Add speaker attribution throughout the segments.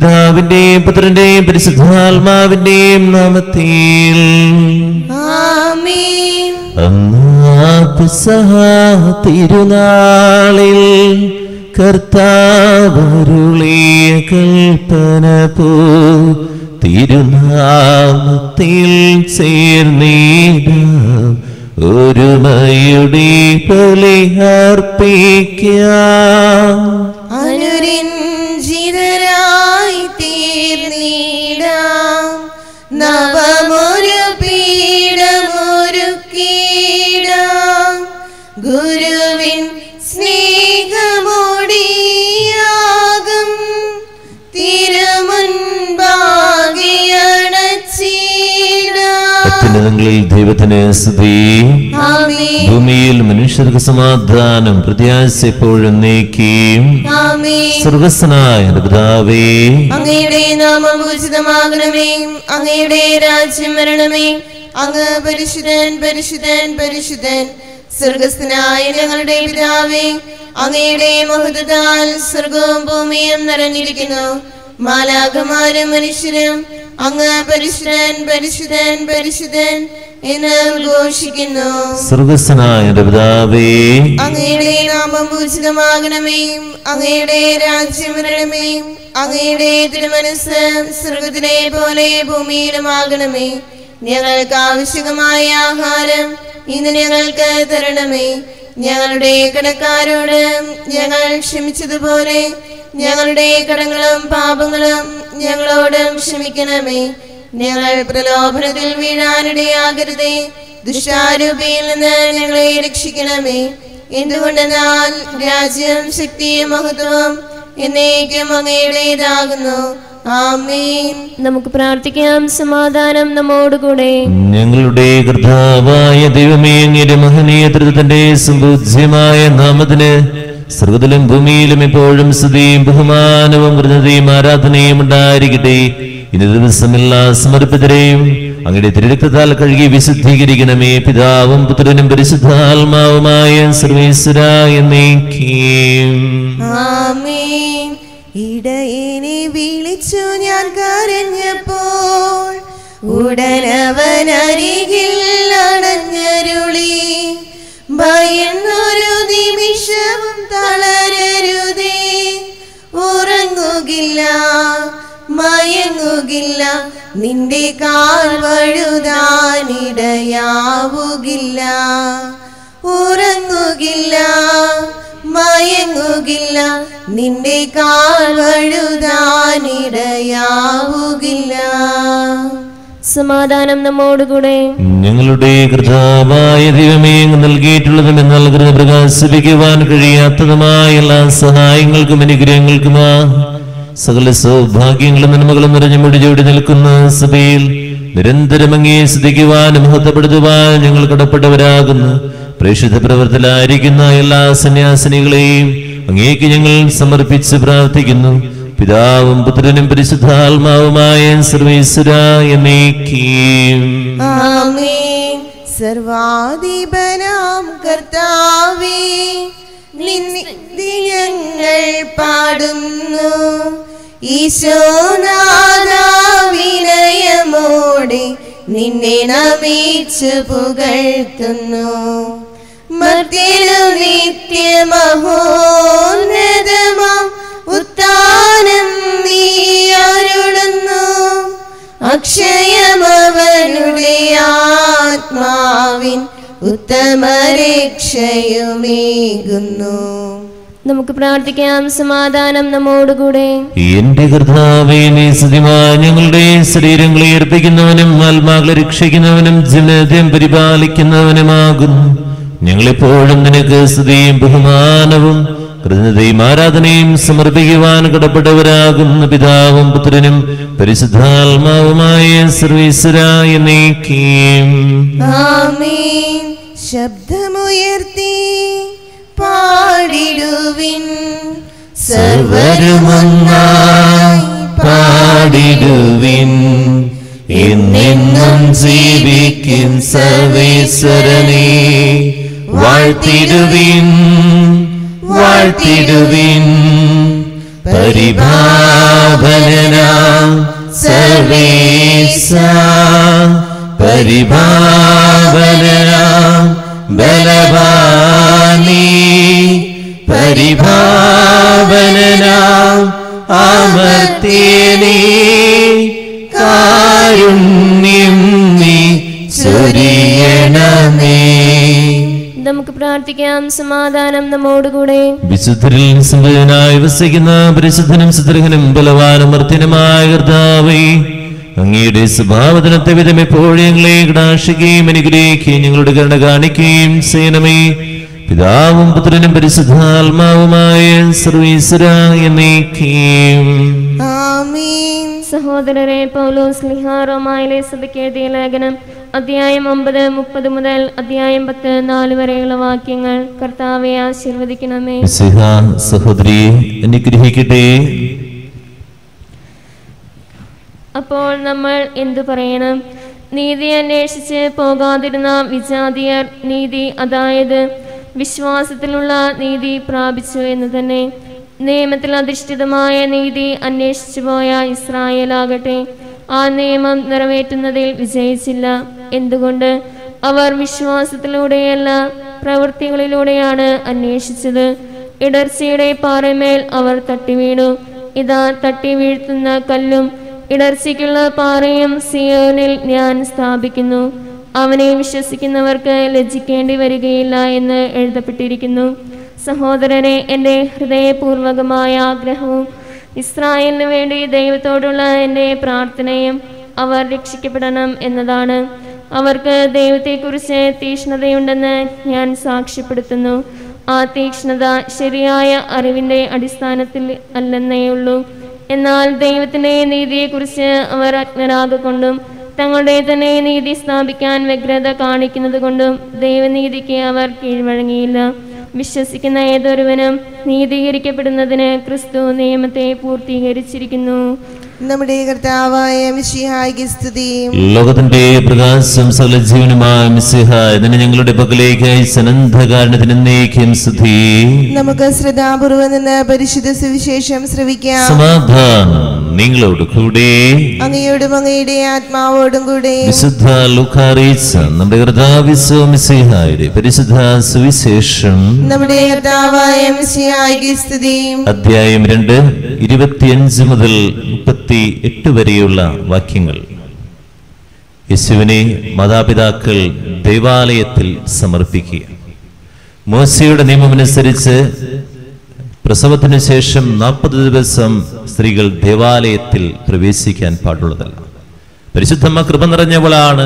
Speaker 1: പിതാവിന്റെയും പുത്രന്റെയും പരിശുദ്ധാത്മാവിന്റെയും നാമത്തിൽ
Speaker 2: ആമേൻ
Speaker 1: അന്നാ പെസഹ തിരുനാളിൽ കർത്താവരുളിയ കൽപ്പന പോ തിരുനാമത്തിൽ ചേർന്നിടാം ഒരുമയുടെ ബലിയർപ്പിക്കാം
Speaker 2: അനുരഞ്ജിതരായി തീർന്നിടാം നവമൊരു പീഠമൊരുക്കിടാം ഗുരുവിൻ സ്നേഹമോടിയാകും തിരുമുൻപാകിയണച്ചിടാം
Speaker 1: അത്യുന്നതങ്ങളിൽ ദൈവത്തിന് സ്തുതി
Speaker 2: ആമേൻ
Speaker 1: ഭൂമിയിൽ മനുഷ്യർക്ക് സമാധാനം പ്രത്യാശ എപ്പോഴും നീക്കിയും
Speaker 2: ആമേൻ
Speaker 1: സ്വർഗസ്നായ എൻ്റെ പിതാവേ
Speaker 2: അങ്ങയുടെ നാമം ഉചിതമാകണമേ അങ്ങയുടെ രാജ്യം വരണമേ അങ്ങ് പരിശുദ്ധൻ പരിശുദ്ധൻ പരിശുദ്ധൻ സ്വർഗസ്ഥനായ ഞങ്ങളുടെ പിതാവേ അങ്ങയുടെ മഹത്വത്താൽ സ്വർഗവും ഭൂമിയും നിറഞ്ഞിരിക്കുന്നു മാലാഖമാരും മനുഷ്യരും അങ്ങ് പരിശുദ്ധൻ പരിശുദ്ധൻ പരിശുദ്ധൻ എന്ന് ഘോഷിക്കുന്നു
Speaker 1: സ്വർഗസ്നായ എൻ്റെ പിതാവേ
Speaker 2: അങ്ങയുടെ നാമം പൂജിതമാകണമേ അങ്ങയുടെ രാജ്യം വരണമേ അങ്ങയുടെ തിരുമനസ് സ്വർഗത്തിലെ പോലെ ഭൂമിയിലുമാകണമേ ഞങ്ങൾക്ക് ആവശ്യകമായ ആഹാരം ഇന്ന് ഞങ്ങൾക്ക് തരണമേ ഞങ്ങളുടെ കടക്കാരോട് ഞങ്ങൾ ക്ഷമിച്ചതുപോലെ ഞങ്ങളുടെ കടങ്ങളും പാപങ്ങളും ഞങ്ങളോടും ക്ഷമിക്കണമേ ഞങ്ങൾ പ്രലോഭനത്തിൽ വീഴാനിടയാകരുതേ ദുഷ്ടാരൂപിയിൽ നിന്ന് ഞങ്ങളെ രക്ഷിക്കണമേ എന്തുകൊണ്ടെന്നാൽ രാജ്യം ശക്തിയും മഹത്വവും എന്നേക്കും അങ്ങയുടേതാകുന്നു ആമേൻ
Speaker 3: നമുക്ക് പ്രാർത്ഥിക്കാം സമാധാനം നമ്മോടുകൂടെ
Speaker 1: ഞങ്ങളുടെ കർത്താവായ ദൈവമേ അങ്ങയുടെ മഹനീയ ത്രിതന്റെ സംപൂജ്യമായ നാമത്തിന് സർവ്വതിലും ഭൂമിയിലും എപ്പോഴും സ്തുതിയും ബഹുമാനവും കൃതയും ആരാധനയും ഉണ്ടായിരിക്കട്ടെ ഇന്ന് ദിവസമെല്ലാ സമർപ്പിതരെയും അങ്ങയുടെ തിരുരക്തത്താൽ കഴുകി വിശുദ്ധീകരിക്കണമേ പിതാവും പുത്രനും പരിശുദ്ധാത്മാവുമായ സർവേശ്വര എന്നേക്കും
Speaker 2: ആമേൻ ഇടയനെ വിളിച്ചു ഞാൻ കരഞ്ഞപ്പോൾ ഉടനവൻ അരികിൽ അടഞ്ഞരുളി ഭയന്നൊരു നിമിഷവും തളരരുതേ ഉറങ്ങുകില്ല മയങ്ങുകില്ല നിന്റെ കാൽ വഴുതാനിടയാവുകില്ല ഉറങ്ങുകില്ല മയങ്ങുകില്ല നിന്റെ കാൽ വഴുതാനിടയാവുകില്ല
Speaker 3: സമാധാനം നമ്മോടുകൂടെ
Speaker 1: ഞങ്ങളുടെ കർത്താവായ ദൈവമേ അങ്ങ് നൽകിയിട്ടുള്ളതും എന്നാൽ കൃത പ്രകാശിപ്പിക്കുവാൻ കഴിയാത്തതുമായ എല്ലാ സഹായങ്ങൾക്കും അനുഗ്രഹങ്ങൾക്കുമാ സകല സൗഭാഗ്യങ്ങളും നന്മകളും നിറഞ്ഞു മുടിചൂടി നിൽക്കുന്ന സഭയിൽ നിരന്തരം അങ്ങേ സ്തുതിക്കുവാനും മഹത്വപ്പെടുത്തുവാൻ ഞങ്ങൾ കടപ്പെട്ടവരാകുന്നു പ്രേക്ഷിത പ്രവർത്തനായിരിക്കുന്ന എല്ലാ സന്യാസിനികളെയും അങ്ങേക്ക് ഞങ്ങൾ സമർപ്പിച്ച് പ്രാർത്ഥിക്കുന്നു പിതാവും പുത്രനും പരിശുദ്ധാത്മാവുമായ സർവേശ്വര എന്നേക്കും
Speaker 2: ആമേൻ സർവാധിപനാം കർത്താവേ നിന്നെ ഞങ്ങൾ പാടുന്നു ഈശോനാഥാ വിനയമോടെ നിന്നെ നമിച്ചു പുകഴ്ത്തുന്നു മർത്യനു നിത്യമഹോന്നതമാം ഉത്താനം നീ അരുളുന്നു അക്ഷയമവനുടെ ആത്മാവിൻ ഉത്തമരക്ഷയുമേകുന്നു
Speaker 3: നമുക്ക് പ്രാർത്ഥിക്കാം സമാധാനം നമ്മോടുകൂടെ
Speaker 1: എന്റെ കർത്താവേ നീ സത്യമായ ഞങ്ങളുടെ ശരീരങ്ങളെ ഏർപ്പിക്കുന്നവനും ആത്മാക്കളെ രക്ഷിക്കുന്നവനും ജനതയും പരിപാലിക്കുന്നവനുമാകുന്നു ഞങ്ങളെപ്പോഴും നിനക്ക് സ്തുതിയും ബഹുമാനവും കൃതജ്ഞതയും ആരാധനയും സമർപ്പിക്കുവാൻ കടപ്പെട്ടവരാകുന്ന പിതാവും പുത്രനും പരിശുദ്ധാത്മാവുമായ സർവീശ്വരായ നീക്കിയും
Speaker 2: ആമേൻ ശബ്ദമുയർത്തി പാടിടുവിൻ
Speaker 1: സർവരുമൊന്നായി പാടിടുവിൻ എന്നെന്നും ജീവിക്കും സർവേശ്വരനെ വാഴ്ത്തിടുവിൻ വാഴ്ത്തിടുവിൻ പരിഭാവന പരിഭാവനാം ബലവാനീ പരിഭാവനാം അമർത്തേനീ കാരുണ്യം നീ ചൊരിയണമേ
Speaker 3: നമുക്ക് പ്രാർത്ഥിക്കാം സമാധാനം നമ്മോടുകൂടെ
Speaker 1: വിശുദ്ധരിൽ സംവേദനായി വസിക്കുന്ന പരിശുദ്ധനും സുദൃഹനും ബലവാനും മർദ്ദനുമായ കർത്താവേ അങ്ങയുടെ സ്വഭാവത്തിനത്തെ വിധം എപ്പോഴും ഞങ്ങളെ കടാക്ഷിക്കുകയും അനുഗ്രഹിക്കുകയും ഞങ്ങളുടെ കരുണ കാണിക്കുകയും ചെയ്യണമേ പിതാവും പുത്രനും പരിശുദ്ധാത്മാവുമായ സർവീശ്വര എന്നേക്കും
Speaker 2: ആമീൻ
Speaker 3: സഹോദരരെ പൗലോസ് ലിഹാറോമായിലെ സഭയ്ക്ക് എഴുതിയ ലേഖനം അധ്യായം ഒമ്പത് മുപ്പത് മുതൽ അധ്യായം പത്ത് നാല് വരെയുള്ള വാക്യങ്ങൾ കർത്താവെ ആശീർവദിക്കണമേ
Speaker 1: മിശിഹ സഹോദരിയെ അനുഗ്രഹിക്കട്ടെ
Speaker 3: അപ്പോൾ നമ്മൾ എന്തു പറയണം നീതി അന്വേഷിച്ച് പോകാതിരുന്ന വിജാതിയർ നീതി അതായത് വിശ്വാസത്തിലുള്ള നീതി പ്രാപിച്ചു എന്ന് തന്നെ നിയമത്തിൽ അധിഷ്ഠിതമായ നീതി അന്വേഷിച്ചു പോയ ഇസ്രായേലാകട്ടെ ആ നിയമം നിറവേറ്റുന്നതിൽ വിജയിച്ചില്ല എന്തുകൊണ്ട് അവർ വിശ്വാസത്തിലൂടെയല്ല പ്രവൃത്തികളിലൂടെയാണ് അന്വേഷിച്ചത് ഇടർച്ചയുടെ പാറമേൽ അവർ തട്ടി വീണു ഇതാ തട്ടി വീഴ്ത്തുന്ന കല്ലും ഇടർച്ചയ്ക്കുള്ള പാറയും സിയോനിൽ ഞാൻ സ്ഥാപിക്കുന്നു അവനെ വിശ്വസിക്കുന്നവർക്ക് ലജ്ജിക്കേണ്ടി വരികയില്ല എന്ന് എഴുതപ്പെട്ടിരിക്കുന്നു സഹോദരനെ എൻ്റെ ഹൃദയപൂർവകമായ ആഗ്രഹവും ഇസ്രായേലിന് വേണ്ടി ദൈവത്തോടുള്ള എൻ്റെ പ്രാർത്ഥനയും അവർ രക്ഷിക്കപ്പെടണം എന്നതാണ് അവർക്ക് ദൈവത്തെക്കുറിച്ച് തീക്ഷ്ണതയുണ്ടെന്ന് ഞാൻ സാക്ഷ്യപ്പെടുത്തുന്നു ആ തീക്ഷ്ണത ശരിയായ അറിവിൻ്റെ അടിസ്ഥാനത്തിൽ അല്ലെന്നേയുള്ളൂ എന്നാൽ ദൈവത്തിൻ്റെ നീതിയെക്കുറിച്ച് അവർ അജ്ഞരാകൊണ്ടും തങ്ങളുടെ തന്നെ നീതി സ്ഥാപിക്കാൻ വ്യഗ്രത കാണിക്കുന്നത് കൊണ്ടും ദൈവനീതിക്ക് അവർ കീഴ്വഴങ്ങിയില്ല വിശ്വസിക്കുന്ന ഏതൊരുവനും നീതീകരിക്കപ്പെടുന്നതിന് ക്രിസ്തു നിയമത്തെ പൂർത്തീകരിച്ചിരിക്കുന്നു
Speaker 2: നമ്മുടെ കർത്താവായ മിശിഹായ്ക്ക് സ്തുതി
Speaker 1: ലോകത്തിന്റെ പ്രകാശം സകല ജീവനുമായ മിസിഹ ഇതിന് ഞങ്ങളുടെ പക്കലേക്ക് അനന്തകാരണത്തിന് എന്നേക്കും സ്തുതി
Speaker 2: നമുക്ക് ശ്രദ്ധാപൂർവം നിന്ന് പരിശുദ്ധ സുവിശേഷം ശ്രവിക്കാം
Speaker 1: സമാധാനം നിങ്ങളോട് കൂടെ
Speaker 2: അങ്ങയോടും അങ്ങയുടെ ആത്മാവോടും കൂടെ
Speaker 1: വിശുദ്ധ ലുഖാറിച്ച നമ്മുടെ കർത്താവിസോ മിസിഹായുടെ പരിശുദ്ധ സുവിശേഷം
Speaker 2: നമ്മുടെ കർത്താവായ മിശിഹായ്ക്ക് സ്തുതി
Speaker 1: അധ്യായം രണ്ട് ഇരുപത്തിയഞ്ച് മുതൽ മുപ്പത്തി എട്ട് വരെയുള്ള വാക്യങ്ങൾ യേശുവിനെ മാതാപിതാക്കൾ ദേവാലയത്തിൽ സമർപ്പിക്കുക മോശയുടെ നിയമമനുസരിച്ച് പ്രസവത്തിനു ശേഷം നാൽപ്പത് ദിവസം സ്ത്രീകൾ ദേവാലയത്തിൽ പ്രവേശിക്കാൻ പാടുള്ളതല്ല പരിശുദ്ധമ്മ കൃപ നിറഞ്ഞവളാണ്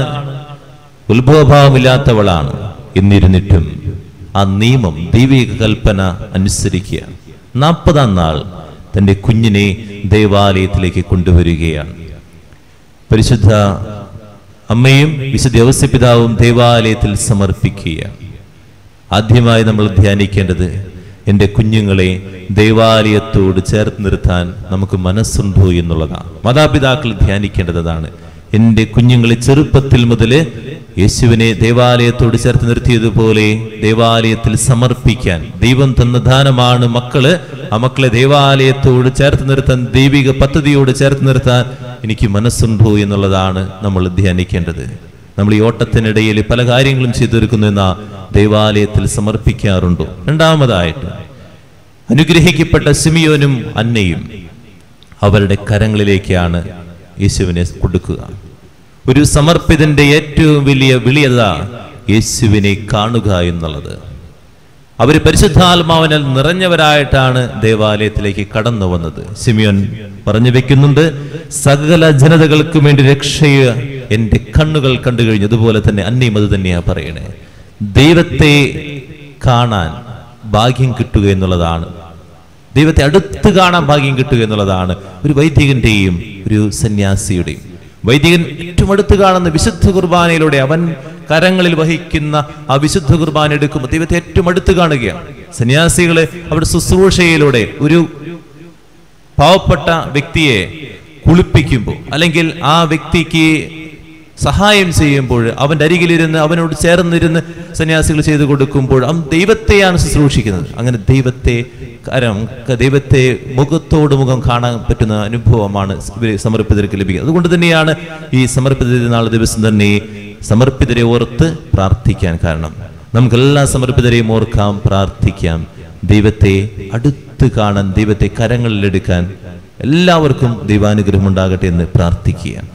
Speaker 1: ഉത്ഭവഭാവമില്ലാത്തവളാണ് എന്നിരുന്നിട്ടും ആ നിയമം ദൈവിക കൽപ്പന അനുസരിക്കുക നാൽപ്പതാം നാൾ തന്റെ കുഞ്ഞിനെ ദേവാലയത്തിലേക്ക് കൊണ്ടുവരികയാണ് പരിശുദ്ധ അമ്മയും വിശുദ്ധ ഔസ്യപിതാവും ദേവാലയത്തിൽ സമർപ്പിക്കുക ആദ്യമായി നമ്മൾ ധ്യാനിക്കേണ്ടത് എൻ്റെ കുഞ്ഞുങ്ങളെ ദേവാലയത്തോട് ചേർത്ത് നിർത്താൻ നമുക്ക് മനസ്സുണ്ടോ എന്നുള്ളതാണ് മാതാപിതാക്കൾ ധ്യാനിക്കേണ്ടതാണ് എൻ്റെ കുഞ്ഞുങ്ങളെ ചെറുപ്പത്തിൽ മുതൽ യേശുവിനെ ദേവാലയത്തോട് ചേർത്ത് നിർത്തിയതുപോലെ ദേവാലയത്തിൽ സമർപ്പിക്കാൻ ദൈവം തന്ന ദാനമാണ് മക്കള് ആ മക്കളെ ദേവാലയത്തോട് ചേർത്ത് നിർത്താൻ ദൈവിക പദ്ധതിയോട് ചേർത്ത് നിർത്താൻ എനിക്ക് മനസ്സുണ്ടോ എന്നുള്ളതാണ് നമ്മൾ ധ്യാനിക്കേണ്ടത് നമ്മൾ ഈ ഓട്ടത്തിനിടയിൽ പല കാര്യങ്ങളും ചെയ്തൊരുക്കുന്നു എന്ന ദൈവാലയത്തിൽ സമർപ്പിക്കാറുണ്ടോ രണ്ടാമതായിട്ട് അനുഗ്രഹിക്കപ്പെട്ട സിമിയോനും അന്നയും അവരുടെ കരങ്ങളിലേക്കാണ് യേശുവിനെ കൊടുക്കുക ഒരു സമർപ്പിതന്റെ ഏറ്റവും വലിയ വിളിയത യേശുവിനെ കാണുക എന്നുള്ളത് അവർ പരിശുദ്ധാത്മാവിനാൽ നിറഞ്ഞവരായിട്ടാണ് ദേവാലയത്തിലേക്ക് കടന്നു വന്നത് സിമിയോൻ പറഞ്ഞു വെക്കുന്നുണ്ട് സകല ജനതകൾക്കും വേണ്ടി രക്ഷയ എന്റെ കണ്ണുകൾ കണ്ടു കഴിഞ്ഞു അതുപോലെ തന്നെ അന്നയും അത് തന്നെയാ പറയണേ ദൈവത്തെ കാണാൻ ഭാഗ്യം കിട്ടുക എന്നുള്ളതാണ് ദൈവത്തെ അടുത്ത് കാണാൻ ഭാഗ്യം കിട്ടുക എന്നുള്ളതാണ് ഒരു വൈദികന്റെയും ഒരു സന്യാസിയുടെയും വൈദികൻ ഏറ്റവും അടുത്ത് കാണുന്ന വിശുദ്ധ കുർബാനയിലൂടെ അവൻ കരങ്ങളിൽ വഹിക്കുന്ന ആ വിശുദ്ധ കുർബാന എടുക്കുമ്പോൾ ദൈവത്തെ ഏറ്റവും അടുത്ത് കാണുകയാണ് സന്യാസികള് അവിടെ ശുശ്രൂഷയിലൂടെ ഒരു പാവപ്പെട്ട വ്യക്തിയെ കുളിപ്പിക്കുമ്പോൾ അല്ലെങ്കിൽ ആ വ്യക്തിക്ക് സഹായം ചെയ്യുമ്പോൾ അവന്റെ അരികിലിരുന്ന് അവനോട് ചേർന്നിരുന്ന് സന്യാസികൾ ചെയ്തു കൊടുക്കുമ്പോൾ അവൻ ദൈവത്തെയാണ് ശുശ്രൂഷിക്കുന്നത് അങ്ങനെ ദൈവത്തെ കാരണം ക- ദൈവത്തെ മുഖത്തോട് മുഖം കാണാൻ പറ്റുന്ന അനുഭവമാണ് ഇവരെ സമർപ്പിതർക്ക് ലഭിക്കുന്നത് അതുകൊണ്ട് തന്നെയാണ് ഈ സമർപ്പിത നാൾ ദിവസം തന്നെ സമർപ്പിതരെ ഓർത്ത് പ്രാർത്ഥിക്കാൻ കാരണം നമുക്കെല്ലാ സമർപ്പിതരെയും ഓർക്കാം പ്രാർത്ഥിക്കാം ദൈവത്തെ അടുത്ത് കാണാൻ ദൈവത്തെ കരങ്ങളിലെടുക്കാൻ എല്ലാവർക്കും ദൈവാനുഗ്രഹം ഉണ്ടാകട്ടെ എന്ന് പ്രാർത്ഥിക്കുകയാണ്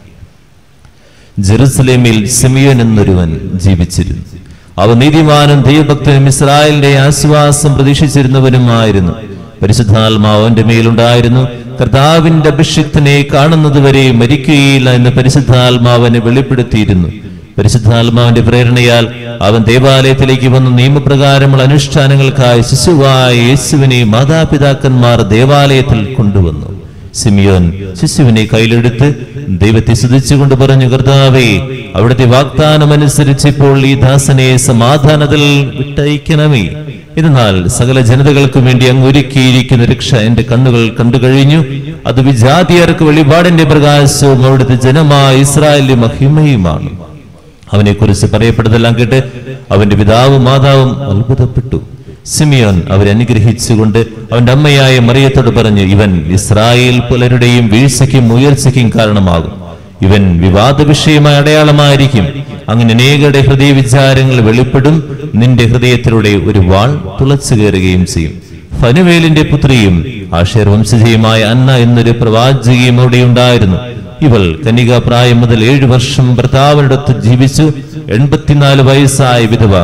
Speaker 1: ജെറുസലേമിൽ സിമിയോൻ എന്നൊരുവൻ ജീവിച്ചിരുന്നു അവൻ നീതിമാനും ദൈവഭക്തനും ഇസ്രായേലിന്റെ ആശ്വാസം പ്രതീക്ഷിച്ചിരുന്നവനുമായിരുന്നു പരിശുദ്ധാത്മാവ് അവന്റെ മേലുണ്ടായിരുന്നു കർത്താവിന്റെ അഭിഷിക്തനെ കാണുന്നതുവരെ മരിക്കുകയില്ല എന്ന് പരിശുദ്ധാത്മാവനെ വെളിപ്പെടുത്തിയിരുന്നു പരിശുദ്ധാത്മാവിന്റെ പ്രേരണയാൽ അവൻ ദേവാലയത്തിലേക്ക് വന്ന് നിയമപ്രകാരമുള്ള അനുഷ്ഠാനങ്ങൾക്കായി ശിശുവായ യേശുവിനെ മാതാപിതാക്കന്മാർ ദേവാലയത്തിൽ കൊണ്ടുവന്നു സിമിയോൻ ശിശുവിനെ കയ്യിലെടുത്ത് ദൈവത്തെ സ്തുതിച്ചുകൊണ്ട് പറഞ്ഞു കർത്താവേ അവിടുത്തെ വാഗ്ദാനം അനുസരിച്ച് ഇപ്പോൾ ഈ ദാസനെ സമാധാനത്തിൽ വിട്ടയക്കണമേ എന്നാൽ സകല ജനതകൾക്കും വേണ്ടി അങ്ങ് ഒരുക്കിയിരിക്കുന്ന രക്ഷ എന്റെ കണ്ണുകൾ കണ്ടു കഴിഞ്ഞു അത് വിജാതിയർക്ക് വെളിപാടിന്റെ പ്രകാശവും അവിടുത്തെ ജനമായ ഇസ്രായേലിന്റെ മഹിമയുമാണ് അവനെ കുറിച്ച് പറയപ്പെട്ടതെല്ലാം കേട്ട് അവന്റെ പിതാവും മാതാവും അത്ഭുതപ്പെട്ടു സിമിയോൻ അവരെ അനുഗ്രഹിച്ചുകൊണ്ട് അവന്റെ അമ്മയായ മറിയത്തോട് പറഞ്ഞു ഇവൻ ഇസ്രായേൽ പലരുടെയും വീഴ്ചയ്ക്കും ഉയർച്ചയ്ക്കും കാരണമാകും ഇവൻ വിവാദ വിഷയമായ അടയാളമായിരിക്കും അങ്ങനെ അനേകരുടെ ഹൃദയ വിചാരങ്ങൾ വെളിപ്പെടും നിന്റെ ഹൃദയത്തിലൂടെ ഒരു വാൾ തുളച്ചു കയറുകയും ചെയ്യും ഫനുവേലിന്റെ പുത്രിയും ആഷേർ വംശജയുമായ അന്ന എന്നൊരു പ്രവാചകയും അവിടെ ഉണ്ടായിരുന്നു ഇവൾ കന്യകാ പ്രായം മുതൽ ഏഴു വർഷം ഭർത്താവിനടുത്ത് ജീവിച്ചു എൺപത്തിനാല് വയസ്സായ വിധവ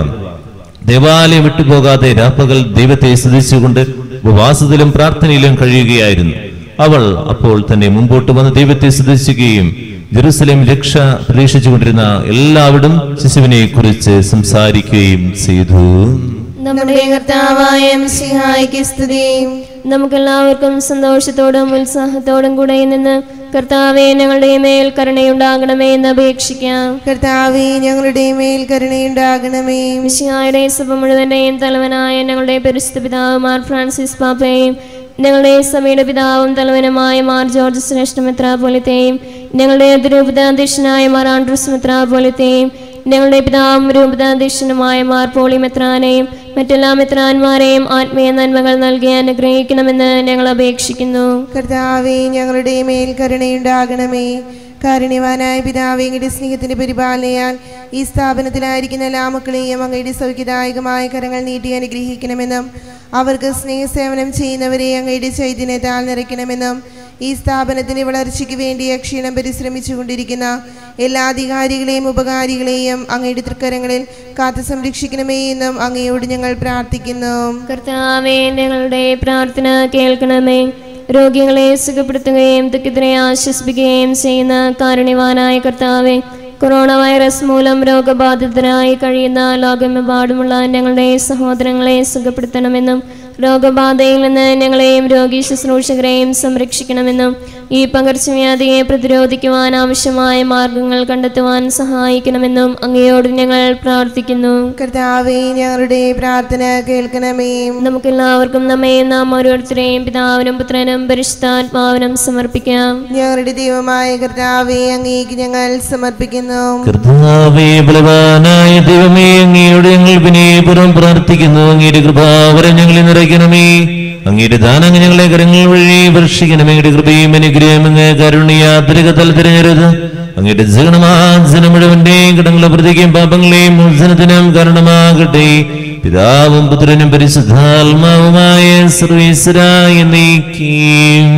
Speaker 1: ദേവാലയം വിട്ടുപോകാതെ രാപ്പകൽ ദൈവത്തെ സ്തുതിച്ചുകൊണ്ട് ഉപവാസത്തിലും പ്രാർത്ഥനയിലും കഴിയുകയായിരുന്നു അവൾ അപ്പോൾ തന്നെ മുമ്പോട്ട് വന്ന് ദൈവത്തെ സ്തുതിക്കുകയും ജെറുസലേം രക്ഷ പ്രതീക്ഷിച്ചുകൊണ്ടിരുന്ന എല്ലാവരും ശിശുവിനെ കുറിച്ച് സംസാരിക്കുകയും ചെയ്തു
Speaker 3: നമ്മുടെ
Speaker 2: നമ്മുടെ കർത്താവായ മിശിഹായ്ക്ക് സ്തുതി
Speaker 3: നമുക്കെല്ലാവർക്കും സന്തോഷത്തോടും ഉത്സാഹത്തോടും കൂടെ നിന്ന് കർത്താവെ ഞങ്ങളുടെ മേൽ കരുണയുണ്ടാകണമേ എന്ന് അപേക്ഷിക്കാം
Speaker 2: കർത്താവേ ഞങ്ങളുടെ മേൽ കരുണയുണ്ടാകണമേ
Speaker 3: മിശിഹായുടെ സഭ മുഴുവന്റെയും തലവനായ ഞങ്ങളുടെ പരിശുദ്ധ പിതാവ് മാർ ഫ്രാൻസിസ് പാപ്പയും ഞങ്ങളുടെ സഭയുടെ പിതാവും തലവനുമായ മാർ ജോർജ് ശ്രേഷ്ഠ മെത്രാപോലിത്തെയും ഞങ്ങളുടെ അതിരൂപതാധ്യക്ഷനായ മാർ ആൻഡ്രൂസ് മെത്രാപോലിത്തെയും ഞങ്ങളുടെ പിതാവും രൂപതാധ്യക്ഷനുമായ മാർ പോളി മെത്രാനെയും മറ്റെല്ലാ മെത്രാന്മാരെയും ആത്മീയ നന്മകൾ നൽകി അനുഗ്രഹിക്കണമെന്ന് ഞങ്ങൾ അപേക്ഷിക്കുന്നു
Speaker 2: കർത്താവേ ഞങ്ങളുടെ മേൽ കരുണയുണ്ടാകണമേ കാരുണ്യവാനായ പിതാവേ അങ്ങയുടെ സ്നേഹത്തിന്റെ പരിപാലനയാൽ ഈ സ്ഥാപനത്തിലായിരിക്കുന്ന എല്ലാ മക്കളെയും അങ്ങയുടെ സൗഖ്യദായകമായ കരങ്ങൾ നീട്ടി അനുഗ്രഹിക്കണമെന്നും അവർക്ക് സ്നേഹസേവനം ചെയ്യുന്നവരെ അങ്ങയുടെ ചൈതന്യത്താൽ നിറയ്ക്കണമെന്നും ഈ സ്ഥാപനത്തിന്റെ വളർച്ചയ്ക്ക് വേണ്ടി അക്ഷീണം പരിശ്രമിച്ചു കൊണ്ടിരിക്കുന്ന എല്ലാ അധികാരികളെയും ഉപകാരികളെയും അങ്ങയുടെ തൃക്കരങ്ങളിൽ കാത്തു സംരക്ഷിക്കണമേ എന്നും അങ്ങയോട് ഞങ്ങൾ പ്രാർത്ഥിക്കുന്നു
Speaker 3: കർത്താവെ ഞങ്ങളുടെ പ്രാർത്ഥന കേൾക്കണമേ രോഗികളെ സുഖപ്പെടുത്തുകയും ദുഃഖിതരെ ആശ്വസിപ്പിക്കുകയും ചെയ്യുന്ന കാരുണ്യവാനായ കർത്താവെ കൊറോണ വൈറസ് മൂലം രോഗബാധിതരായി കഴിയുന്ന ലോകമെമ്പാടുമുള്ള ഞങ്ങളുടെ സഹോദരങ്ങളെ സുഖപ്പെടുത്തണമെന്നും രോഗബാധയിൽ നിന്ന് ഞങ്ങളെയും രോഗി ശുശ്രൂഷകരെയും സംരക്ഷിക്കണമെന്നും ഈ പകർച്ചവ്യാധിയെ പ്രതിരോധിക്കുവാൻ ആവശ്യമായ മാർഗങ്ങൾ കണ്ടെത്തുവാൻ സഹായിക്കണമെന്നും അങ്ങയോട് ഞങ്ങൾ പ്രാർത്ഥിക്കുന്നു
Speaker 2: കർത്താവേ ഞങ്ങളുടെ പ്രാർത്ഥന കേൾക്കണമേ
Speaker 3: നമുക്കെല്ലാവർക്കും നമ്മെ നാം ഓരോരുത്തരെയും പിതാവിനും പുത്രനും പരിശുദ്ധാത്മാവിനും സമർപ്പിക്കാം
Speaker 2: ഞങ്ങളുടെ ദൈവമായ കർത്താവെ അങ്ങേക്ക് ഞങ്ങൾ സമർപ്പിക്കുന്നു
Speaker 1: കർത്താവേ ബലവാനായ ദൈവമേ അങ്ങയുടെ ഞങ്ങൾ വിനയപുരം പ്രാർത്ഥിക്കുന്നു അങ്ങയുടെ കൃപാവരം ഞങ്ങളെ നിറയ്ക്കണമേ അങ്ങയുടെ ദാനങ്ങൾ ഞങ്ങളെ കരങ്ങൾ വഴി വർഷിക്കണമേ അങ്ങയുടെ കൃപയും അനുഗ്രഹം അങ്ങ് കരുണയാത്രികതൽ തിരഞ്ഞെടുത്ത് അങ്ങയുടെ ജഗണമാജനം മുഴുവന്റെയും കടങ്ങളെ പ്രതിക്കും പാപങ്ങളെയും മോചനത്തിനും കാരണമാകട്ടെ പിതാവും പുത്രനും പരിശുദ്ധാത്മാവുമായ സർവീശ്വരായ നീക്കിയും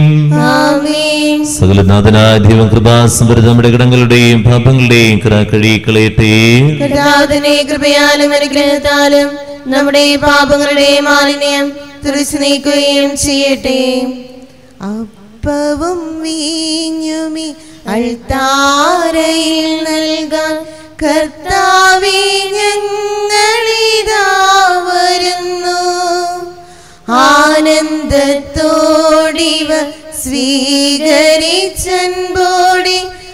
Speaker 2: ആമേൻ
Speaker 1: സകലനാഥനായ ദൈവം കൃപാസമ്പരത നമ്മുടെ കടങ്ങളുടെയും പാപങ്ങളുടെയും കറ കഴുകിക്കളയട്ടെ
Speaker 2: കർത്താവിനെ കൃപയാലും അനുഗ്രഹത്താലും നമ്മുടെ പാപങ്ങളുടെ മാലിന്യം തുറച്ചു നീക്കുകയും ചെയ്യട്ടെ അപ്പവും വീഞ്ഞുമി അൾത്താരയിൽ നൽകാൻ കർത്താവെ ഞങ്ങളിതാ വരുന്നു ആനന്ദത്തോടിവ സ്വീകരിച്ചൻപോടി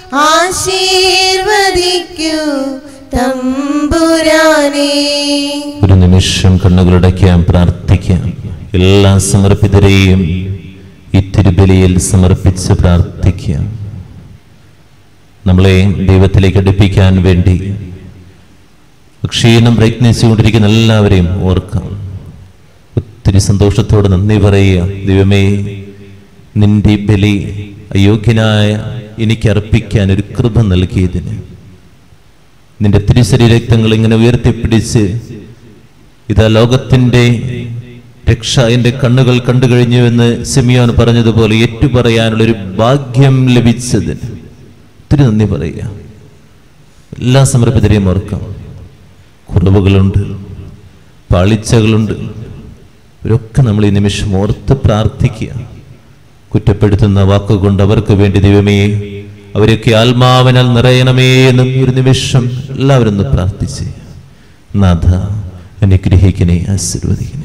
Speaker 2: ആശീർവദിക്കൂ തമ്പുരാനേ
Speaker 1: ഒരു നിമിഷം കണ്ണുകളടയ്ക്കാം പ്രാർത്ഥിക്കാം എല്ലാ സമർപ്പിതരെയും ഈ തിരുബലിയിൽ സമർപ്പിച്ച് പ്രാർത്ഥിക്കാം നമ്മളെ ദൈവത്തിലേക്ക് അടുപ്പിക്കാൻ വേണ്ടി ക്ഷീണം പ്രയത്നിച്ചുകൊണ്ടിരിക്കുന്ന എല്ലാവരെയും ഓർക്കാം ഒത്തിരി ഒത്തിരി സന്തോഷത്തോടെ നന്ദി പറയുക ദൈവമേ നിന്റെ ബലി അയോഗ്യനായ എനിക്ക് അർപ്പിക്കാൻ ഒരു കൃപ നൽകിയതിന് നിന്റെ തിരുശരീരക്തങ്ങൾ ഇങ്ങനെ ഉയർത്തിപ്പിടിച്ച് ഇതാ ലോകത്തിന്റെ രക്ഷ എന്റെ കണ്ണുകൾ കണ്ടു കഴിഞ്ഞു എന്ന് സെമിയോൻ പറഞ്ഞതുപോലെ ഏറ്റുപറയാനുള്ള ഒരു ഭാഗ്യം ലഭിച്ചതിന് ഒത്തിരി നന്ദി പറയുക എല്ലാ സമർപ്പിതരെയും ഓർക്കാം കുറവുകളുണ്ട് പാളിച്ചകളുണ്ട് ഇവരൊക്കെ നമ്മൾ ഈ നിമിഷം ഓർത്ത് പ്രാർത്ഥിക്കുക കുറ്റപ്പെടുത്തുന്ന വാക്കുകൊണ്ട് അവർക്ക് വേണ്ടി ദൈവമേ അവരൊക്കെ ആത്മാവിനാൽ നിറയണമേ എന്ന് ഒരു നിമിഷം എല്ലാവരും ഒന്ന് പ്രാർത്ഥിച്ച് നാഥ അനുഗ്രഹിക്കണേ ആശീർവദിക്കണേ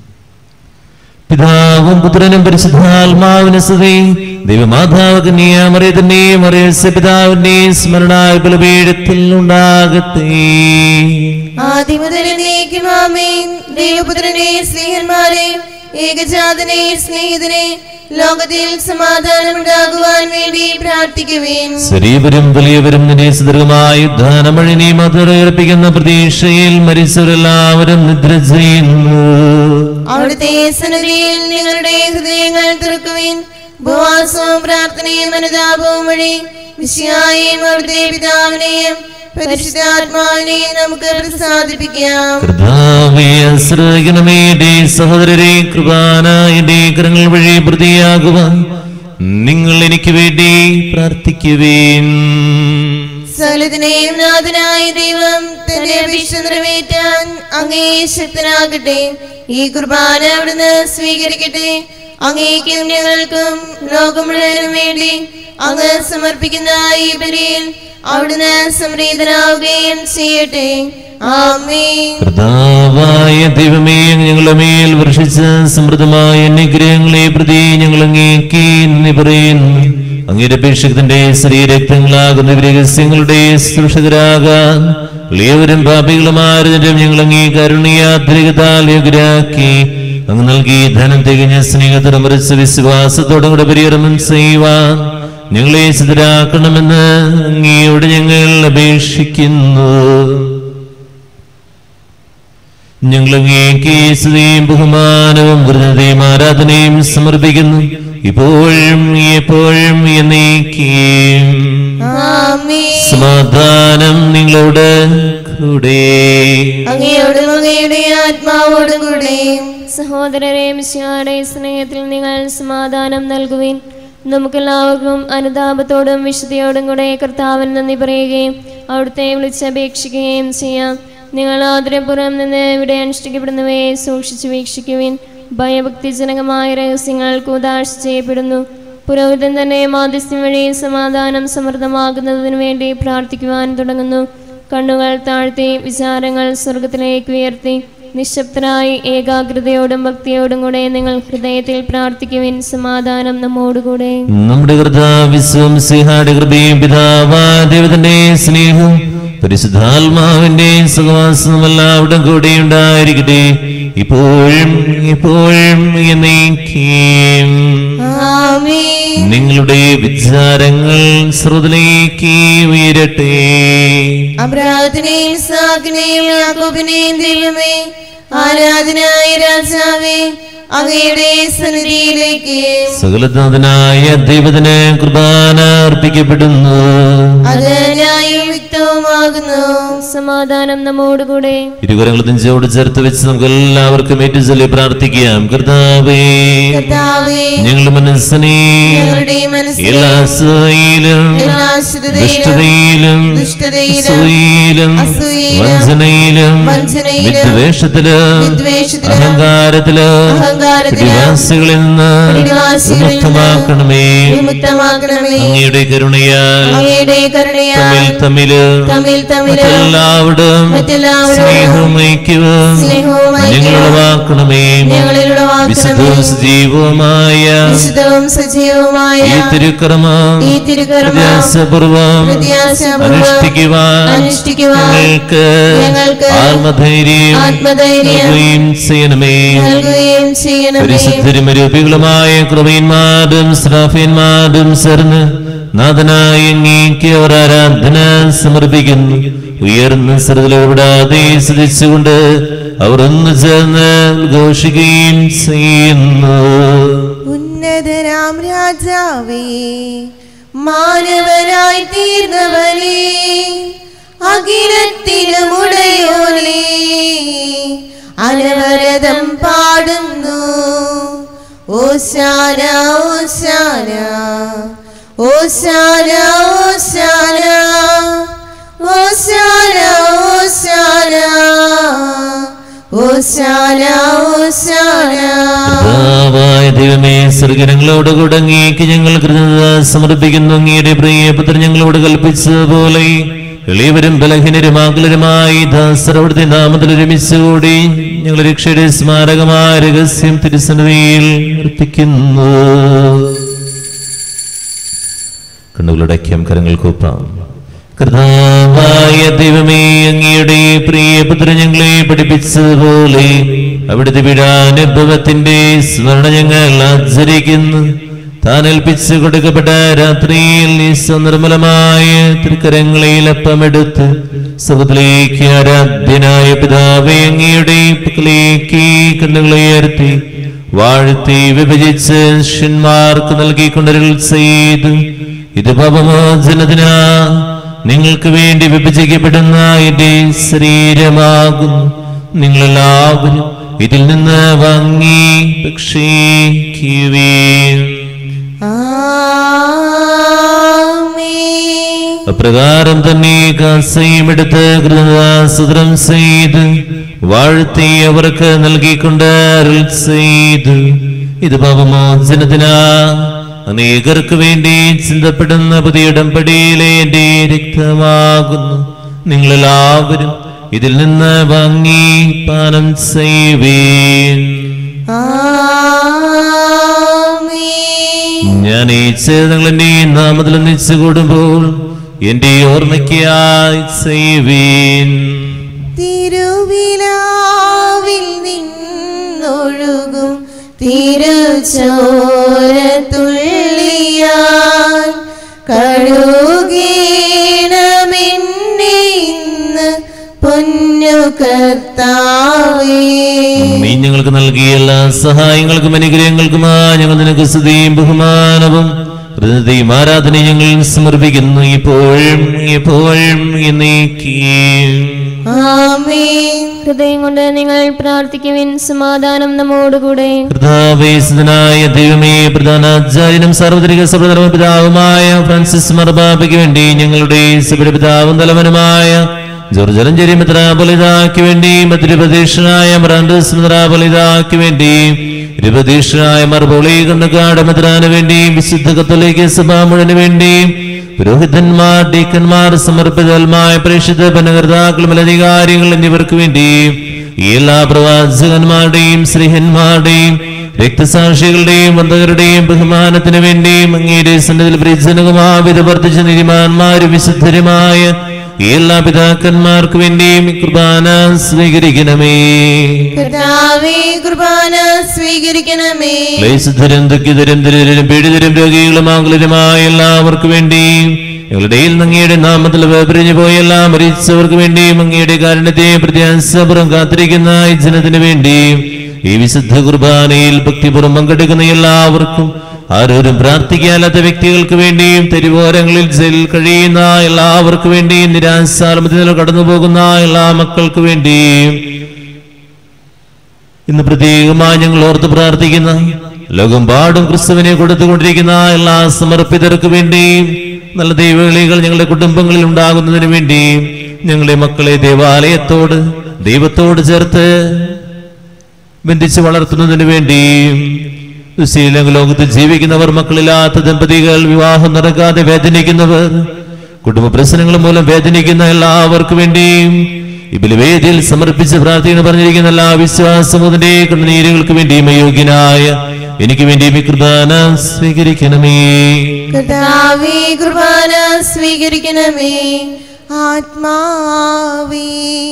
Speaker 1: പിതാവും പുത്രനും പരിശുദ്ധാത്മാവിന് സ്തുതി ദൈവമാതാവകന്യാമറിയതിന്റെയും അറിയച്ച പിതാവിന്റെയും സ്മരണായ ബലപീഠത്തിൽ ഉണ്ടാകട്ടെ
Speaker 2: ആദിമുതലേക്കുമാമേൻ ദൈവപുത്രനെ സ്നേഹന്മാരെ ഏകജാതനെ സ്നേഹിതനെ ലോകത്തിൽ സമാധാനമുണ്ടാകുവാൻ വേണ്ടി പ്രാർത്ഥിക്കുവേൻ
Speaker 1: ശരീവരും വലിയവരും നിരേശിതരുമായ യുദ്ധാനമഴിനെ മധുരർപ്പിക്കുന്ന പ്രതീക്ഷയിൽ മരിച്ചവരെല്ലാവരും നിദ്ര ചെയ്യുന്നു
Speaker 2: അവിടുത്തെ സന്നദ്ധിയിൽ നിങ്ങളുടെ ഹൃദയങ്ങൾ തുറക്കുവിൻ ഉപവാസവും പ്രാർത്ഥനയും അനുതാപവും വഴി വിശ്വായെയും അവിടുത്തെ പിതാവിനെയും പരിശുദ്ധാത്മാവിനെയും നമുക്ക് പ്രസാദിപ്പിക്കാം
Speaker 1: കർത്താവേ ആശ്രയിക്കണമേ എന്റെ സഹോദരരെ കൃപാന എന്റെ കരങ്ങൾ വഴി പ്രതിയാകുവാൻ നിങ്ങൾ എനിക്ക് വേണ്ടി പ്രാർത്ഥിക്കുവേൻ
Speaker 2: സകലത്തിനെയും നാഥനായ ദൈവം തന്റെ അപേക്ഷ നിറവേറ്റാൻ അങ്ങേ ശക്തനാകട്ടെ ഈ കുർബാന അവിടുന്ന് സ്വീകരിക്കട്ടെ അങ്ങേക്കും ഞങ്ങൾക്കും ലോകം മുഴുവനും വേണ്ടി അങ്ങ് സമർപ്പിക്കുന്ന ഈ ബലിയിൽ അവിടുന്ന് സംപ്രീതനാവുകയും ചെയ്യട്ടെ ആമേൻ
Speaker 1: കർത്താവായ ദൈവമേ അങ്ങ് ഞങ്ങളുടെ മേൽ വർഷിച്ച സമൃദ്ധമായ അനുഗ്രഹങ്ങളെ പ്രതി ഞങ്ങൾ അങ്ങേക്ക് നന്ദി പറയുന്നു അങ്ങയുടെ അപേക്ഷകത്തിന്റെ ശരീരക്തങ്ങളാകുന്ന രഹസ്യങ്ങളുടെ സൃഷ്ടകരാകാൻ എളിയവരും പാപികളുമാരും ഞങ്ങൾ അങ്ങേ കരുണയാത്രികതാൽ യോഗ്യരാക്കി അങ്ങ് നൽകി ധനം തികഞ്ഞ സ്നേഹത്തിന് മറിച്ച വിശ്വാസത്തോടും കൂടെ പരികർമ്മം ചെയ്യുവാൻ ഞങ്ങളെ സിദ്ധരാക്കണമെന്ന് അങ്ങയോട് ഞങ്ങൾ അപേക്ഷിക്കുന്നു ഞങ്ങൾ അങ്ങേക്ക് സ്തുതിയും ബഹുമാനവും കൃതയും ആരാധനയും സമർപ്പിക്കുന്നു ഇപ്പോഴും എപ്പോഴും എന്നേക്കും
Speaker 2: ആമേൻ
Speaker 1: സമാധാനം നിങ്ങളോട് കൂടെ
Speaker 2: അങ്ങയോടും അങ്ങയുടെ ആത്മാവോടും കൂടെയും
Speaker 3: സഹോദരരെ മിശിഹായുടെ സ്നേഹത്തിൽ നിങ്ങൾ സമാധാനം നൽകുവിൻ നമുക്കെല്ലാവർക്കും അനുതാപത്തോടും വിശുദ്ധിയോടും കൂടെ കർത്താവിന് നന്ദി പറയുകയും അവിടുത്തെ വിളിച്ചപേക്ഷിക്കുകയും ചെയ്യാം നിങ്ങൾ ആദരപുറം നിന്ന് ഇവിടെ അനുഷ്ഠിക്കപ്പെടുന്നവയെ സൂക്ഷിച്ചു വീക്ഷിക്കുവിൻ ഭയഭക്തിജനകമായ രഹസ്യങ്ങൾ കൂതാശ ചെയ്യപ്പെടുന്നു പുരോഹിതൻ തന്നെ മാധ്യസ്ഥം വഴി സമാധാനം സമൃദ്ധമാകുന്നതിനു വേണ്ടി പ്രാർത്ഥിക്കുവാൻ തുടങ്ങുന്നു കണ്ണുകൾ താഴ്ത്തി വിചാരങ്ങൾ സ്വർഗത്തിലേക്ക് ഉയർത്തി നിശബ്ദരായി ഏകാഗ്രതയോടും ഭക്തിയോടും കൂടെ നിങ്ങൾ ഹൃദയത്തിൽ പ്രാർത്ഥിക്കുവിൻ സമാധാനം നമ്മോടുകൂടെ
Speaker 1: നമ്മുടെ കർത്താവിശ്വം സിഹായുടെ കൃപയും പിതാവാ ദൈവത്തിന്റെ സ്നേഹവും പരിശുദ്ധാത്മാവിന്റെ സഹവാസവും എല്ലാവരുടെ കൂടെ ഉണ്ടായിരിക്കട്ടെ ഇപ്പോഴും ഇപ്പോഴും എന്നേക്കും
Speaker 2: ആമേൻ
Speaker 1: നിങ്ങളുടെ വിചാരങ്ങൾ ശ്രുതിലേക്ക് ഉയരട്ടെ
Speaker 2: അബ്രാഹത്തിനെയും ഇസാക്കിനെയും യാക്കോബിനെയും ദൈവമേ ആരാധനായ രാജാവേ അങ്ങയുടെ സന്നിധിയിലേക്ക്
Speaker 1: സകലനാഥനായ ദൈവത്തിന് കുർബാന അർപ്പിക്കപ്പെടുന്നു
Speaker 2: അത് ന്യായവും യുക്തവുമാകുന്നു
Speaker 3: സമാധാനം നമ്മോടുകൂടെ
Speaker 1: ഇരുകരങ്ങൾ നെഞ്ചോട് ചേർത്ത് വെച്ച് നമുക്ക് എല്ലാവർക്കും ഏറ്റുചൊല്ലി പ്രാർത്ഥിക്കാം കർത്താവേ
Speaker 2: കർത്താവേ
Speaker 1: ഞങ്ങളുടെ മനസ്സിനെ
Speaker 2: ഞങ്ങളുടെ മനസ്സിൽ
Speaker 1: എല്ലാ അസൂയയിലും
Speaker 2: എല്ലാ അശുദ്ധതയിലും
Speaker 1: ദുഷ്ടതയിലും
Speaker 2: ദുഷ്ടതയിലും
Speaker 1: അസൂയയിലും
Speaker 2: അസൂയയിലും
Speaker 1: വഞ്ചനയിലും
Speaker 2: വഞ്ചനയിലും
Speaker 1: വിദ്വേഷത്തിലും
Speaker 2: വിദ്വേഷത്തിലും
Speaker 1: അഹങ്കാരത്തിലും
Speaker 2: അഹങ്കാരത്തിലും
Speaker 1: പിടിവാസികളിൽ നിന്ന്
Speaker 2: പിടിവാസികളിൽ നിന്ന്
Speaker 1: വിമുക്തമാക്കണമേ
Speaker 2: വിമുക്തമാക്കണമേ
Speaker 1: അങ്ങയുടെ കരുണയാൽ
Speaker 2: അങ്ങയുടെ കരുണയാൽ
Speaker 1: തമ്മിൽ തമ്മില്
Speaker 2: തമ്മിൽ തമ്മിൽ
Speaker 1: മറ്റെല്ലാവരും
Speaker 2: മറ്റെല്ലാവരോടും
Speaker 1: സ്നേഹവും ഐക്യവും
Speaker 2: സ്നേഹവും ഐക്യവും
Speaker 1: ഞങ്ങളുളവാക്കണമേ
Speaker 2: ഞങ്ങളിലുളവാക്കണമേ.
Speaker 1: വിശുദ്ധവും സജീവവുമായ
Speaker 2: വിശുദ്ധവും സജീവവുമായ
Speaker 1: ഈ തിരുക്രമം
Speaker 2: ഈ തിരുക്കർമ്മം
Speaker 1: പ്രത്യാശപൂർവം
Speaker 2: പ്രത്യാശപൂർവ്വം
Speaker 1: അനുഷ്ഠിക്കുവാൻ
Speaker 2: അനുഷ്ഠിക്കുവാൻ
Speaker 1: ഞങ്ങൾക്ക്
Speaker 2: ഞങ്ങൾക്ക്
Speaker 1: ആത്മധൈര്യം
Speaker 2: ആത്മധൈര്യം
Speaker 1: നൽകുകയും ചെയ്യണമേ
Speaker 2: നൽകുകയും ചെയ്യണമേ
Speaker 1: പരിശുദ്ധരും രൂപികളുമായ കൃപയന്മാരും ശ്രാഫ്യന്മാരും ചേർന്ന് നാഥനായ അങ്ങേക്ക് അവർ ആരാധന സമർപ്പിക്കുന്നു ഉയർന്ന ശ്രദ്ധയിലൂടാതെ ശ്രദ്ധിച്ചുകൊണ്ട് അവർ ഒന്ന് ചേർന്ന് ഘോഷിക്കുകയും ചെയ്യുന്നു
Speaker 2: ഉന്നതനാം രാജാവേ മാനവനായി തീർന്നവനേ അഖിലത്തിനുമുടയോനേ അനവരതം പാടുന്നു ഓശാന ഓശാന ഓശാന ഓശാന ഓശാന ഓശാന ഓശാന ഓശാന
Speaker 1: കർത്താവായ ദൈവമേ സ്വർഗങ്ങളോട് കുടങ്ങിയേക്ക് ഞങ്ങൾ കൃതജ്ഞത സമർപ്പിക്കുന്നു അങ്ങയുടെ പ്രിയപുത്രൻ ഞങ്ങളോട് കൽപ്പിച്ചതുപോലെ എളിയവരും ബലഹീനരും ആകുലരുമായി ദാസരവിടുത്തെ നാമത്തിൽ ഒരുമിച്ചുകൂടി ഞങ്ങൾ രക്ഷയുടെ സ്മാരകമായ രഹസ്യം തിരുസന്നിധിയിൽ അർപ്പിക്കുന്നു കണ്ണുകളടയ്ക്കാം കരങ്ങൾ കൂപ്പാം കർത്താവായ ദൈവമേ അങ്ങയുടെ പ്രിയപുത്രൻ ഞങ്ങളെ പഠിപ്പിച്ചതുപോലെ അവിടുത്തെ വിടാനുഭവത്തിന്റെ സ്മരണ ഞങ്ങൾ ആചരിക്കുന്നു താൻ ഏൽപ്പിച്ചു കൊടുക്കപ്പെട്ട രാത്രിയിൽ ഈ നിർമ്മലമായ തൃക്കരങ്ങളിൽ അപ്പമെടുത്ത് സുഖത്തിലേക്ക് ആരാധ്യനായ പിതാവേ അങ്ങയുടെ പക്കലേക്ക് കണ്ണുകളെ ഉയർത്തി വാഴ്ത്തി വിഭജിച്ച് ശിഷ്യന്മാർക്ക് നൽകിക്കൊണ്ടരുൾ ചെയ്തു ഇത് പാപമോചനത്തിനാ നിങ്ങൾക്ക് വേണ്ടി വിഭജിക്കപ്പെടുന്ന എന്റെ ശരീരമാകുന്നു നിങ്ങളെല്ലാവരും ഇതിൽ നിന്ന് വാങ്ങി ഭക്ഷിക്കുവേൻ
Speaker 2: ആമേൻ
Speaker 1: അപ്രകാരം തന്നെ കാസയും എടുത്ത് കൃതദാസുദ്രം ചെയ്ത് വാഴ്ത്തി അവർക്ക് നൽകിക്കൊണ്ട് അരുൾ ചെയ്തു ഇത് പാപമോചനത്തിനാ അനേകർക്ക് വേണ്ടി ചിന്തപ്പെടുന്ന പുതിയ ഉടമ്പടിയിലെ എന്റെ രക്തമാകുന്നു നിങ്ങളെല്ലാവരും ഇതിൽ നിന്ന് വാങ്ങി പാനം ചെയ്യുവേൻ
Speaker 2: ആമേൻ
Speaker 1: ഞാൻ ഈ ചേതങ്ങൾ എന്റെ നാമത്തിൽ ഒന്നിച്ചു കൂടുമ്പോൾ എന്റെ ഓർമ്മയ്ക്കായി ചെയ്യുവീൻ
Speaker 2: തിരുവിലാവിൽ നിന്നൊഴുകും തിരുച്ചോര തുള്ളിയാൽ കഴുകീണമെന്നെ ഇന്ന് പൊന്നു കർത്താവേ
Speaker 1: നീ ഞങ്ങൾക്ക് നൽകിയ എല്ലാ സഹായങ്ങൾക്കും അനുഗ്രഹങ്ങൾക്കുമാ ഞങ്ങൾ നിനക്ക് സ്തുതിയും ബഹുമാനവും ഹൃദയത്തെയും ആരാധനയും ഞങ്ങൾ സമർപ്പിക്കുന്നു ഇപ്പോഴും എപ്പോഴും എന്നേക്കും
Speaker 2: ആമേൻ
Speaker 3: ഹൃദയം കൊണ്ട് നിങ്ങൾ പ്രാർത്ഥിക്കുവിൻ സമാധാനം നമ്മോടുകൂടെ
Speaker 1: കർത്താവേശനായ ദൈവമേ പ്രധാനാചാര്യനും സാർവത്രിക സഭധർമ്മ പിതാവുമായ ഫ്രാൻസിസ് മർബാബയ്ക്ക് വേണ്ടി ഞങ്ങളുടെ സഭയുടെ പിതാവും തലവനുമായ ജോർജലഞ്ചേരി മിത്രാപൊലിതാക്ക് വേണ്ടി മധ്യപ്രദേശനായ മറാൻഡസ് മിത്രാപൊലിതാക്ക് വേണ്ടി ഇരുപതീഷനായ മർബോളി കണ്ണുകാട് മിത്രാന് വേണ്ടി വിശുദ്ധ കത്തോലിക്ക സഭ മുഴുവന് വേണ്ടി പുരോഹിതന്മാർ ഡീക്കന്മാർ സമർപ്പിതമായ പ്രേക്ഷിത ഭരണകർത്താക്കൾ മേലധികാരികൾ എന്നിവർക്ക് വേണ്ടി ഈ എല്ലാ പ്രവാചകന്മാരുടെയും സ്ത്രീഹന്മാരുടെയും രക്തസാക്ഷികളുടെയും വന്ധകരുടെയും ബഹുമാനത്തിന് വേണ്ടിയും അങ്ങയുടെ സന്നിധിയിൽ പരിജനകുമാവിധ വർദ്ധിച്ച നീതിമാന്മാരും വിശുദ്ധരുമായ ഈ എല്ലാ പിതാക്കന്മാർക്ക് വേണ്ടിയും ഈ കുർബാന സ്വീകരിക്കണമേ
Speaker 2: കർത്താവേ കുർബാന സ്വീകരിക്കണമേ
Speaker 1: ക്ലേശധരം ദുഃഖിതരും ദരിദ്രരും പീഡിതരും രോഗികളും ആകുലരുമായ എല്ലാവർക്കും വേണ്ടിയും ഞങ്ങളുടെ അങ്ങയുടെ നാമത്തിൽ വേർപിരിഞ്ഞു പോയ എല്ലാ മരിച്ചവർക്ക് വേണ്ടിയും അങ്ങയുടെ കാരണത്തെ പ്രത്യാശപുറം കാത്തിരിക്കുന്ന ഈ ജനത്തിന് വേണ്ടിയും ഈ വിശുദ്ധ കുർബാനയിൽ ഭക്തിപൂർവ്വം പങ്കെടുക്കുന്ന എല്ലാവർക്കും ആരോരും പ്രാർത്ഥിക്കാത്ത വ്യക്തികൾക്ക് വേണ്ടിയും തെരുവോരങ്ങളിൽ ജയിലിൽ കഴിയുന്ന എല്ലാവർക്കും വേണ്ടിയും നിരാശാലമത്തിൽ കടന്നു പോകുന്ന എല്ലാ മക്കൾക്ക് വേണ്ടിയും ഇന്ന് പ്രത്യേകമായി ഞങ്ങൾ ഓർത്ത് പ്രാർത്ഥിക്കുന്ന ലോകമ്പാടും ക്രിസ്തുവിനെ കൊടുത്തുകൊണ്ടിരിക്കുന്ന എല്ലാ സമർപ്പിതർക്ക് വേണ്ടിയും നല്ല ദൈവവിളികൾ ഞങ്ങളുടെ കുടുംബങ്ങളിൽ ഉണ്ടാകുന്നതിന് വേണ്ടിയും ഞങ്ങളുടെ മക്കളെ ദേവാലയത്തോട് ദൈവത്തോട് ചേർത്ത് ബന്ധിച്ച് വളർത്തുന്നതിന് വേണ്ടിയും ദുശീലങ്ങൾ ലോകത്ത് ജീവിക്കുന്നവർ മക്കളില്ലാത്ത ദമ്പതികൾ വിവാഹം നടക്കാതെ വേദനിക്കുന്നവർ കുടുംബ പ്രശ്നങ്ങൾ മൂലം വേദനിക്കുന്ന എല്ലാവർക്കും വേണ്ടിയും ഈ ബലിവേദിയിൽ സമർപ്പിച്ച് പ്രാർത്ഥന പറഞ്ഞിരിക്കുന്ന എല്ലാ വിശ്വാസമുതിന്റെ കണ്ണുനീരുകൾക്ക് വേണ്ടിയും അയോഗ്യനായ എനിക്ക് വേണ്ടിയും ഈ കുർബാന സ്വീകരിക്കണമേ
Speaker 2: കർത്താവേ കുർബാന സ്വീകരിക്കണമേ ആത്മാവേ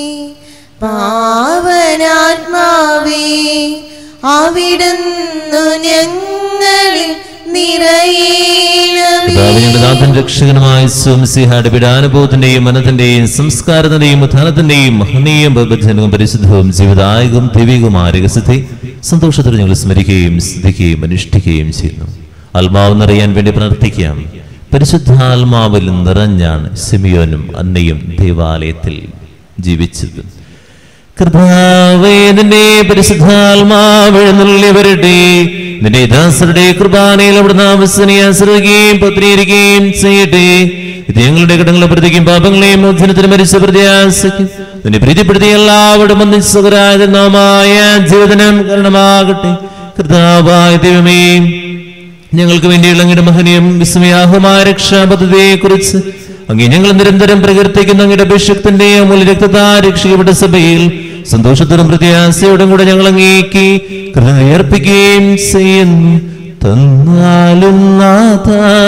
Speaker 2: പാവനാത്മാവേ അവിടുന്നു ഞങ്ങളിൽ നിറയണമേ
Speaker 1: പിതാവിന്റെ നാഥൻ രക്ഷകനുമായ സുംസിഹായുടെ പിടാനുഭവത്തിന്റെയും മനത്തിന്റെയും സംസ്കാരത്തിന്റെയും ഉത്ഥാനത്തിന്റെയും മഹനീയം ബദ്ധനവും പരിശുദ്ധവും ജീവദായകവും ദൈവികവുമായ രഹസ്യത്തെ സന്തോഷത്തോടെ ഞങ്ങൾ സ്മരിക്കുകയും സ്തുതിക്കുകയും അനുഷ്ഠിക്കുകയും ചെയ്യുന്നു ആത്മാവ് നിറയാൻ വേണ്ടി പ്രാർത്ഥിക്കാം പരിശുദ്ധാത്മാവിൽ നിറഞ്ഞാണ് സിമിയോനും അന്നയും ദേവാലയത്തിൽ ജീവിച്ചത് കർത്താവേ നിന്റെ പരിശുദ്ധാത്മാവ് എഴുന്നള്ളി വരട്ടെ നിന്റെ ദാസരുടെ കുർബാനയിൽ അവിടുന്ന് ആവശ്യനെ ആശ്രയിക്കുകയും പത്രീകരിക്കുകയും ചെയ്യട്ടെ ഇത് ഞങ്ങളുടെ കടങ്ങളെ പ്രതിക്കും പാപങ്ങളെയും മോചനത്തിന് മരിച്ച പ്രത്യാശയ്ക്കും നിന്നെ പ്രീതിപ്പെടുത്തിയ എല്ലാവരും ഒന്നിച്ചുകരായ ജീവിതനം കാരണമാകട്ടെ കർത്താവായ ദൈവമേ ഞങ്ങൾക്ക് വേണ്ടിയുള്ള അങ്ങയുടെ മഹനീയം വിസ്മയാഹമായ രക്ഷാപദ്ധതിയെ കുറിച്ച് അങ്ങേ ഞങ്ങൾ നിരന്തരം പ്രകീർത്തിക്കുന്ന അങ്ങയുടെ അഭിഷക്തന്റെ അമൂല്യ രക്തത്താ രക്ഷിക്കപ്പെട്ട സഭയിൽ സന്തോഷത്തോടും പ്രത്യാശയോടും കൂടെ ഞങ്ങൾ അങ്ങേക്ക് കൃതയർപ്പിക്കുകയും ചെയ്യുന്നു തന്നാലും നാഥ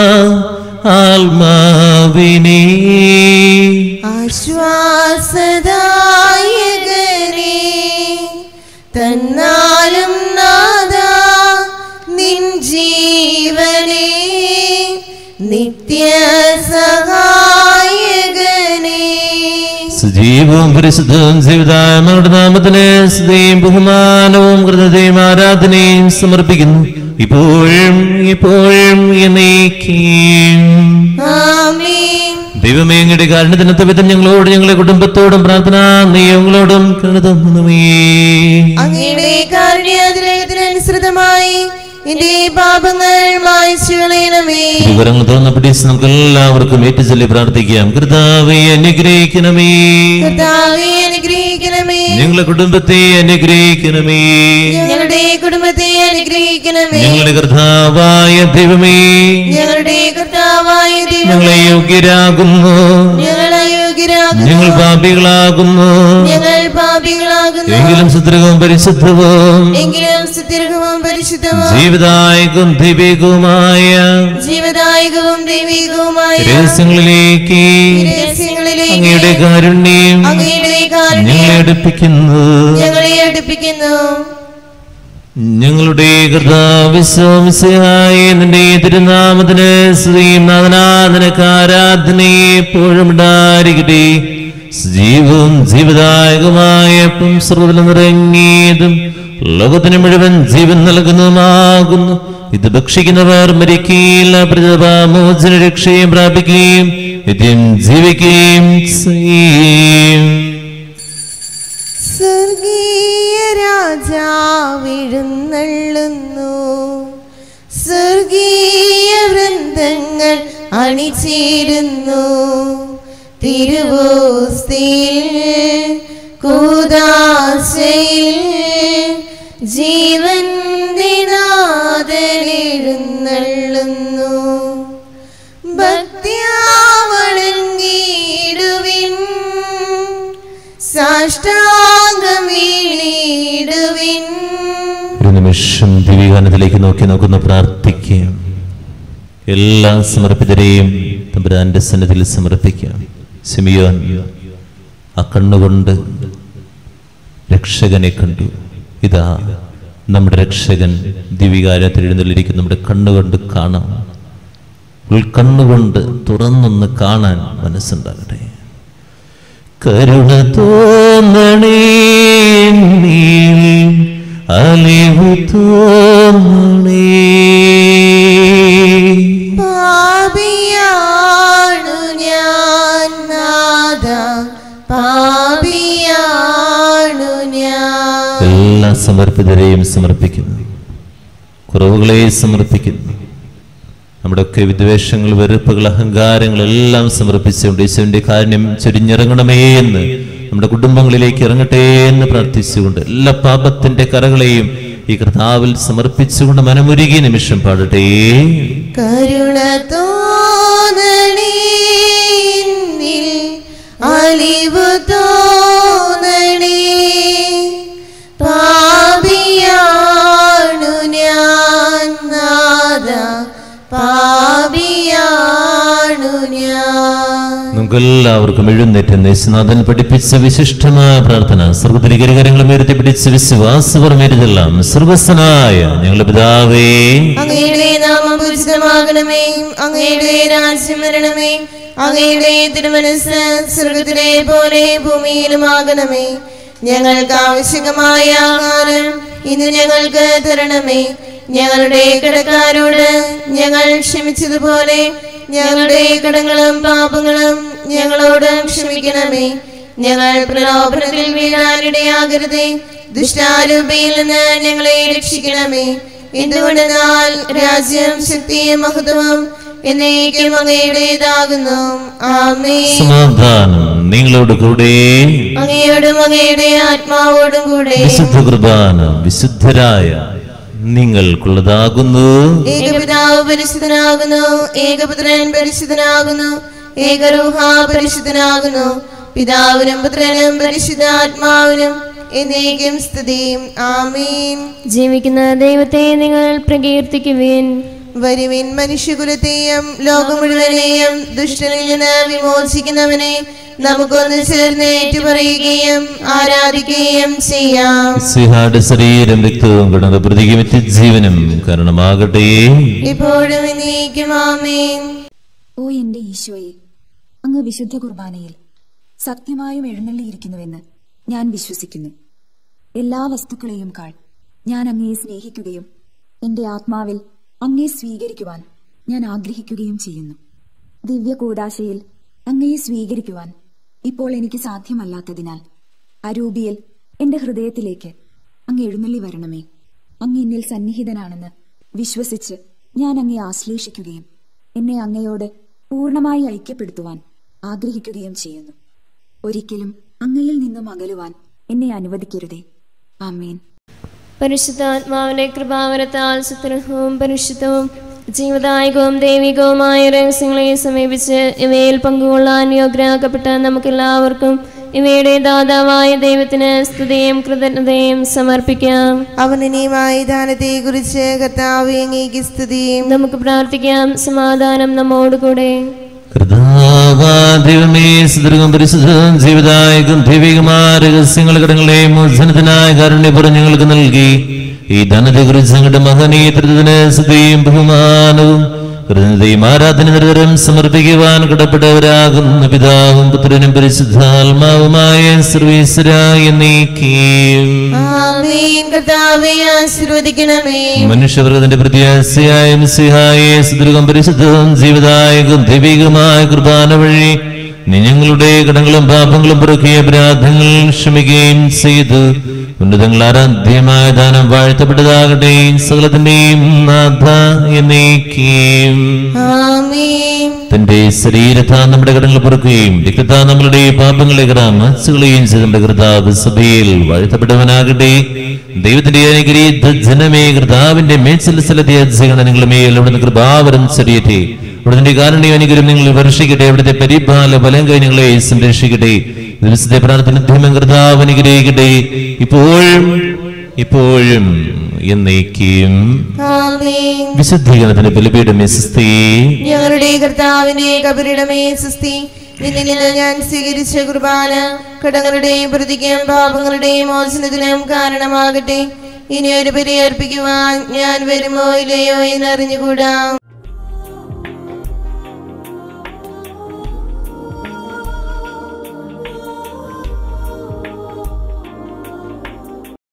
Speaker 1: ആത്മാവിനെ
Speaker 2: ആശ്വാസദായകനേ തന്നാലും നാദ നിൻ ജീവനേ നിത്യ സഹായകനേ
Speaker 1: സജീവവും പരിശുദ്ധവും ജീവിതാങ്ങളുടെ നാമത്തിന് സ്തുതിയും ബഹുമാനവും കൃതയും ആരാധനയും സമർപ്പിക്കുന്നു ഇപ്പോഴും ഇപ്പോഴും എന്നേക്കും
Speaker 2: ആമേൻ
Speaker 1: ദൈവമേ അങ്ങയുടെ കാരണത്തിനത്തെ വിധം ഞങ്ങളോട് ഞങ്ങളുടെ കുടുംബത്തോടും പ്രാർത്ഥന നിയമങ്ങളോടും കരുതുന്നമേ
Speaker 2: അങ്ങയുടെ കാരുണ്യാതിരകത്തിനനുസൃതമായി എന്റെ പാപങ്ങൾ മായ്ച്ചു കളയണമേ
Speaker 1: വിവരങ്ങൾ തുറന്ന പിടിച്ച് നമുക്ക് എല്ലാവർക്കും ഏറ്റുചൊല്ലി പ്രാർത്ഥിക്കാം കർത്താവെ അനുഗ്രഹിക്കണമേ
Speaker 2: കർത്താവെ അനുഗ്രഹിക്കണമേ
Speaker 1: ഞങ്ങളുടെ കുടുംബത്തെ അനുഗ്രഹിക്കണമേ
Speaker 2: ഞങ്ങളുടെ കുടുംബത്തെ അനുഗ്രഹിക്കണമേ
Speaker 1: ഞങ്ങളുടെ കർത്താവായ ദൈവമേ
Speaker 2: ഞങ്ങളുടെ കർത്താവായ ദൈവം
Speaker 1: ഞങ്ങളെ യോഗ്യരാകുന്നു
Speaker 2: ഞങ്ങൾ അയോഗ്യരാകുന്നു
Speaker 1: ഞങ്ങൾ പാപികളാകുന്നു
Speaker 2: ഞങ്ങൾ പാപികളാകുന്നു
Speaker 1: എങ്കിലും സുദ്രകവും പരിശുദ്ധവും
Speaker 2: എങ്കിലും സുദീർഘവും പരിശുദ്ധവും
Speaker 1: ജീവിതായകം ദൈവികവുമായ
Speaker 2: ജീവദായകവും ദൈവികവുമായ
Speaker 1: രഹസ്യങ്ങളിലേക്ക്
Speaker 2: രഹസ്യങ്ങളിലേക്ക്
Speaker 1: അങ്ങയുടെ കാരുണ്യം
Speaker 2: അങ്ങയുടെ
Speaker 1: ഞങ്ങളെ
Speaker 2: കാരുണ്യം
Speaker 1: അടുപ്പിക്കുന്നു
Speaker 2: ഞങ്ങളെ അടുപ്പിക്കുന്നു
Speaker 1: ഞങ്ങളുടെ കർത്താവിശ്വാസിയായ നിന്റെ തിരുനാമത്തിന് സ്ത്രീയും നാഥനാഥനക്ക് ആരാധനയെ എപ്പോഴും ഉണ്ടായിരിക്കട്ടെ ജീവവും ജീവദായകമായ സർവ്വതിലും നിറങ്ങിയതും ലോകത്തിന് മുഴുവൻ ജീവൻ നൽകുന്നതുമാകുന്നു ഇത് ഭക്ഷിക്കുന്നവർ മരിക്കുകയില്ല പ്രതിഭാമോചന രക്ഷയും പ്രാപിക്കുകയും നിത്യം ജീവിക്കുകയും ചെയ്യും
Speaker 2: സ്വർഗീയ രാജാവിഴുന്നള്ളുന്നു സ്വർഗീയ വൃന്ദങ്ങൾ അണിചേരുന്നു തിരുവോസ്തിയിൽ കൂതാശയിൽ ജീവന്റെ നാഥനെഴുന്നള്ളുന്നു ഭക്തിയാവണങ്ങിടുവിൻ സാഷ്ടാംഗം വീണിടുവിൻ
Speaker 1: ഒരു നിമിഷം ദിവികാനത്തിലേക്ക് നോക്കി നോക്കുന്ന പ്രാർത്ഥിക്കാം എല്ലാ സമർപ്പിതരെയും തമ്പുരാന്റെ സന്നദ്ധിയിൽ സമർപ്പിക്കാം സിമിയോൻ ആ കണ്ണുകൊണ്ട് രക്ഷകനെ കണ്ടു ഇതാ നമ്മുടെ രക്ഷകൻ ദിവികാരത്തിൽ എഴുന്നള്ളിരിക്കുന്ന നമ്മുടെ കണ്ണുകൊണ്ട് കാണാം ഉൾക്കണ്ണുകൊണ്ട് തുറന്നൊന്ന് കാണാൻ മനസ്സുണ്ടാകട്ടെ കരുണ തോന്നണേ എന്നിൽ അലിവു തോന്നണേ
Speaker 2: പാപിയാണു ഞാൻ നാദ പാപിയാണു ഞാൻ
Speaker 1: എല്ലാ സമർപ്പിതരെയും സമർപ്പിക്കുന്നു കുറവുകളെ സമർപ്പിക്കുന്നു നമ്മുടെയൊക്കെ വിദ്വേഷങ്ങൾ വെറുപ്പുകൾ അഹങ്കാരങ്ങൾ എല്ലാം സമർപ്പിച്ചുകൊണ്ട് യേശുവിന്റെ കാരുണ്യം ചൊരിഞ്ഞിറങ്ങണമേ എന്ന് നമ്മുടെ കുടുംബങ്ങളിലേക്ക് ഇറങ്ങട്ടെ എന്ന് പ്രാർത്ഥിച്ചുകൊണ്ട് എല്ലാ പാപത്തിന്റെ കറകളെയും ഈ കർത്താവിൽ സമർപ്പിച്ചുകൊണ്ട് മനമുരുകിയ നിമിഷം പാടട്ടെ
Speaker 2: കരുണ തോന്നണേ എന്നിൽ അലിവു തോന്നണേ പാപിയാണു ഞാൻ നാദ പാപിയാണു ഞാൻ
Speaker 1: നമുക്കെല്ലാവർക്കും എഴുന്നേറ്റ് യേശുനാഥൻ പഠിപ്പിച്ച വിശിഷ്ടമായ പ്രാർത്ഥന സർവ്വത്തിലേക്ക് കരങ്ങളും ഉയർത്തി പിടിച്ച് വിശ്വാസപരമേറ്റതെല്ലാം സർവസ്വനായ ഞങ്ങളുടെ പിതാവേ
Speaker 2: അങ്ങയുടെ നാമം പൂജിതമാകണമേ അങ്ങയുടെ രാജ്യം വരണമേ അങ്ങയുടെ തിരുമനസ് സ്വർഗത്തിലെ പോലെ ഭൂമിയിലുമാകണമേ ഞങ്ങൾക്ക് ആവശ്യകമായ ആഹാരം ഇന്ന് ഞങ്ങൾക്ക് തരണമേ ഞങ്ങളുടെ കടക്കാരോട് ഞങ്ങൾ ക്ഷമിച്ചതുപോലെ ഞങ്ങളുടെ കടങ്ങളും പാപങ്ങളും ഞങ്ങളോട് ക്ഷമിക്കണമേ ഞങ്ങൾ പ്രലോഭനത്തിൽ വീഴാനിടയാകരുതേ ദുഷ്ടാരൂപയിൽ നിന്ന് ഞങ്ങളെ രക്ഷിക്കണമേ എന്തുകൊണ്ടെന്നാൽ രാജ്യം ശക്തിയും മഹത്വവും എന്നേക്കും അങ്ങയുടേതാകുന്നു ആമേ
Speaker 1: സമാധാനം നിങ്ങളോട് കൂടെ
Speaker 2: അങ്ങയോടും അങ്ങയുടെ ആത്മാവോടും കൂടെ
Speaker 1: വിശുദ്ധ കുർബാന വിശുദ്ധരായ നിങ്ങൾക്കുള്ളതാകുന്നു
Speaker 2: ഏകപിതാവ് പരിശുദ്ധനാകുന്നു ഏകപുത്രൻ പരിശുദ്ധനാകുന്നു ഏകരൂഹ പരിശുദ്ധനാകുന്നു പിതാവിനും പുത്രനും പരിശുദ്ധാത്മാവിനും എന്നേക്കും സ്തുതിയും ആമീൻ
Speaker 3: ജീവിക്കുന്ന ദൈവത്തെ നിങ്ങൾ പ്രകീർത്തിക്കുവിൻ
Speaker 2: വരുവിൻ മനുഷ്യകുലത്തെയും ലോകം മുഴുവനെയും ദുഷ്ടനിൽ നിന്ന് വിമോചിക്കുന്നവനെ നമുക്കൊന്ന് ചേർന്ന് ഏറ്റുപറയുകയും ആരാധിക്കുകയും ചെയ്യാം
Speaker 1: സിഹാട് ശരീരം രക്തവും കിടന്ന പ്രതികമിറ്റ് ജീവനും കാരണമാകട്ടെ
Speaker 2: ഇപ്പോഴും എന്നേക്കും ആമീൻ
Speaker 4: ഓ എന്റെ ഈശോയെ അങ്ങ് വിശുദ്ധ കുർബാനയിൽ സത്യമായും എഴുന്നള്ളിയിരിക്കുന്നുവെന്ന് ഞാൻ വിശ്വസിക്കുന്നു എല്ലാ വസ്തുക്കളെയും കാൾ ഞാൻ അങ്ങയെ സ്നേഹിക്കുകയും എന്റെ ആത്മാവിൽ അങ്ങയെ സ്വീകരിക്കുവാൻ ഞാൻ ആഗ്രഹിക്കുകയും ചെയ്യുന്നു ദിവ്യ കൂടാശയിൽ അങ്ങയെ സ്വീകരിക്കുവാൻ ഇപ്പോൾ എനിക്ക് സാധ്യമല്ലാത്തതിനാൽ അരൂപിയിൽ എന്റെ ഹൃദയത്തിലേക്ക് അങ്ങ് എഴുന്നള്ളി വരണമേ അങ്ങ് എന്നിൽ സന്നിഹിതനാണെന്ന് വിശ്വസിച്ച് ഞാൻ അങ്ങയെ ആശ്ലേഷിക്കുകയും എന്നെ അങ്ങയോട് പൂർണ്ണമായി ഐക്യപ്പെടുത്തുവാൻ ആഗ്രഹിക്കുകയും ചെയ്യുന്നു ഒരിക്കലും അങ്ങയിൽ നിന്നും അകലുവാൻ എന്നെ അനുവദിക്കരുതേ ആമേൻ
Speaker 3: പരിശുദ്ധാത്മാവിന്റെ കൃപാവരത്താൽ സുത്രഹവും പരിശുദ്ധവും ജീവദായകവും ദൈവികവുമായ രഹസ്യങ്ങളെ സമീപിച്ച് ഇവയിൽ പങ്കുകൊള്ളാൻ യോഗ്യരാക്കപ്പെട്ട നമുക്കെല്ലാവർക്കും ഇവയുടെ ദാതാവായ ദൈവത്തിന് സ്തുതിയും കൃതജ്ഞതയും സമർപ്പിക്കാം
Speaker 2: അവനീയമായ ദാനത്തെ കുറിച്ച് കർത്താവ് അങ്ങേക്ക് സ്തുതിയും
Speaker 3: നമുക്ക് പ്രാർത്ഥിക്കാം സമാധാനം നമ്മോടുകൂടെ
Speaker 1: കർത്താവാദിവമേ സുദീർഘം പരിശുദ്ധവും ജീവിതായകം ദൈവികമായ രഹസ്യങ്ങൾ കടങ്ങളെയും മോചനത്തിനായ കാരുണ്യപുറം ഞങ്ങൾക്ക് നൽകി ഈ ധനത്തെ കുറിച്ച് ഞങ്ങളുടെ മഹനീയത്തിന് സ്തുതിയും ബഹുമാനവും കൃതജ്ഞതയും ആരാധന നിരന്തരം സമർപ്പിക്കുവാൻ കടപ്പെട്ടവരാകുന്ന പിതാവും പുത്രനും പരിശുദ്ധാത്മാവുമായ സർവീശ്വരായ നീക്കിയും
Speaker 2: ആമീൻ കർത്താവെ ആശീർവദിക്കണമേ
Speaker 1: മനുഷ്യവർഗത്തിന്റെ പ്രത്യാശയായ മിശിഹായെ സുദീർഘം പരിശുദ്ധവും ജീവദായകം ദൈവികമായ കുർബാന വഴി നീ ഞങ്ങളുടെ കടങ്ങളും പാപങ്ങളും പുറക്കിയ അപരാധങ്ങൾ ക്ഷമിക്കുകയും ചെയ്തു ഉന്നതങ്ങൾ ആരാധ്യമായ ദാനം വാഴ്ത്തപ്പെട്ടതാകട്ടെ സകലത്തിന്റെയും നാഥ എന്നേക്കും
Speaker 2: ആമീൻ
Speaker 1: തന്റെ ശരീരത്താ നമ്മുടെ കടങ്ങൾ പൊറുക്കുകയും രക്തത്താ നമ്മളുടെ പാപങ്ങളെ ഗ്രാമച്ചുകളെയും ചെയ്ത നമ്മുടെ കർത്താവ് സഭയിൽ വാഴ്ത്തപ്പെട്ടവനാകട്ടെ ദൈവത്തിന്റെ അനുഗ്രഹീത ജനമേ കർത്താവിന്റെ മേച്ചൽ സ്ഥലത്തെ അധികണങ്ങളുടെ മേൽ അവിടുന്ന് കൃപാവരം ചെറിയട്ടെ അവിടുത്തെ കാരുണ്യം അനുഗ്രഹം നിങ്ങൾ വർഷിക്കട്ടെ അവിടുത്തെ പരിപാല ബലം കൈ നിങ്ങളെ സംരക്ഷിക്കട്ടെ ദിവസത്തെ പ്രാർത്ഥന ധീമം കർത്താവ് അനുഗ്രഹിക്കട്ടെ ഇപ്പോഴും ഇപ്പോഴും എന്നേക്കും
Speaker 2: ആമീൻ
Speaker 1: വിശുദ്ധീകരണത്തിന്റെ ബലിപീഠമേ സിസ്തേ
Speaker 2: ഞങ്ങളുടെ കർത്താവിനെ കബരിടമേ സുസ്തി നിന്നിൽ നിന്ന് ഞാൻ സ്വീകരിച്ച കുർബാന കടങ്ങളുടെയും പ്രതിക്കും പാപങ്ങളുടെയും മോചനത്തിനും കാരണമാകട്ടെ ഇനി ഒരു ബലി അർപ്പിക്കുവാൻ ഞാൻ വരുമോ ഇല്ലയോ എന്നറിഞ്ഞുകൂടാ